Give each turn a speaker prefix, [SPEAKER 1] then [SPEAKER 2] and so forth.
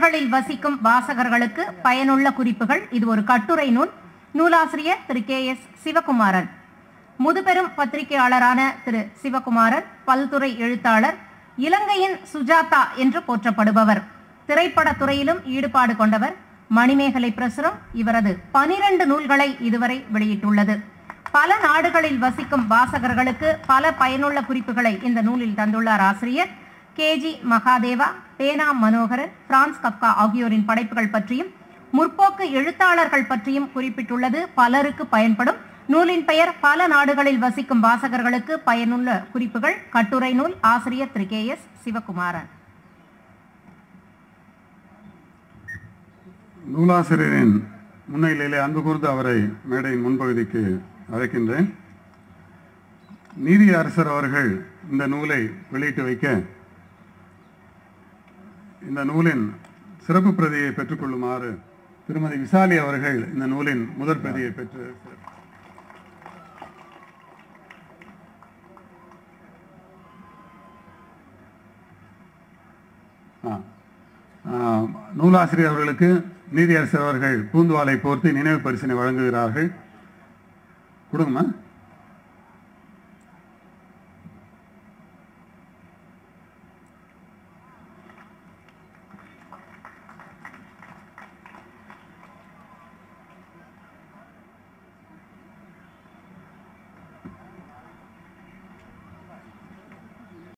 [SPEAKER 1] நாடுகளில் வசிக்கும் வாசகர்களுக்கு பயனுள்ள குறிப்புகள் இது ஒரு கட்டுரை நூல் நூலாசிரியர் திரு கே எஸ் சிவகுமாரன் முதுபெரும் பத்திரிகையாளரான திரு சிவகுமாரன் பல்துறை எழுத்தாளர் இலங்கையின் சுஜாதா என்று போற்றப்படுபவர் திரைப்படத் துறையிலும் ஈடுபாடு கொண்டவர் மணிமேகலை பிரசுரம் இவரது பனிரெண்டு நூல்களை இதுவரை வெளியிட்டுள்ளது பல நாடுகளில் வசிக்கும் வாசகர்களுக்கு பல பயனுள்ள குறிப்புகளை இந்த நூலில் தந்துள்ளார் ஆசிரியர் கேஜி மகாதேவா பேனா மனோகரன் பிரான்ஸ் கப்கா ஆகியோரின் படைப்புகள் பற்றியும் முற்போக்கு எழுத்தாளர்கள் பற்றியும் குறிப்பிட்டுள்ளது பலருக்கு பயன்படும் நூலின் பெயர் பல நாடுகளில் வசிக்கும் வாசகர்களுக்கு பயனுள்ள குறிப்புகள் கட்டுரை நூல் ஆசிரியர் திரு கே எஸ் சிவகுமாரன்
[SPEAKER 2] நூலாசிரியரின் முன்னிலையிலே அன்பு கூர்ந்து அவரை மேடையின் முன்பகுதிக்கு அழைக்கின்றேன் நீதி அரசர் அவர்கள் இந்த நூலை வெளியிட்டு வைக்க இந்த நூலின் சிறப்பு பிரதியை பெற்றுக்கொள்ளுமாறு திருமதி விசாலி அவர்கள் இந்த நூலின் முதற் பிரதியை பெற்று ஆ. ஆ, நூலாசிரியர் அவர்களுக்கு நீதியரசர் அவர்கள் பூந்துவாலை போர்த்தி நினைவு பரிசினை வழங்குகிறார்கள் கொடுங்கம்மா